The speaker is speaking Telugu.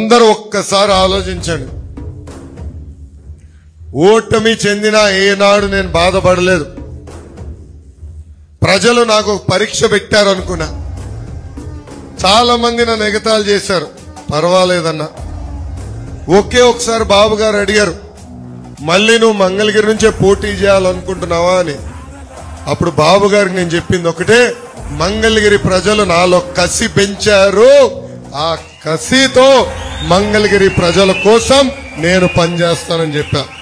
అందరూ ఒక్కసారి ఆలోచించండి ఓటమి చెందిన ఏనాడు నేను బాధపడలేదు ప్రజలు నాకు ఒక పరీక్ష పెట్టారు అనుకున్నా చాలా మంది నన్ను ఎగతాళి చేశారు పర్వాలేదన్నా ఒకే ఒకసారి బాబు గారు అడిగారు మళ్ళీ నువ్వు మంగళగిరి నుంచే పోటీ చేయాలనుకుంటున్నావా అని అప్పుడు బాబు గారికి నేను చెప్పింది ఒకటే మంగళగిరి ప్రజలు నాలో కసి పెంచారు ఆ కసితో మంగళగిరి ప్రజల కోసం నేను పనిచేస్తానని చెప్పా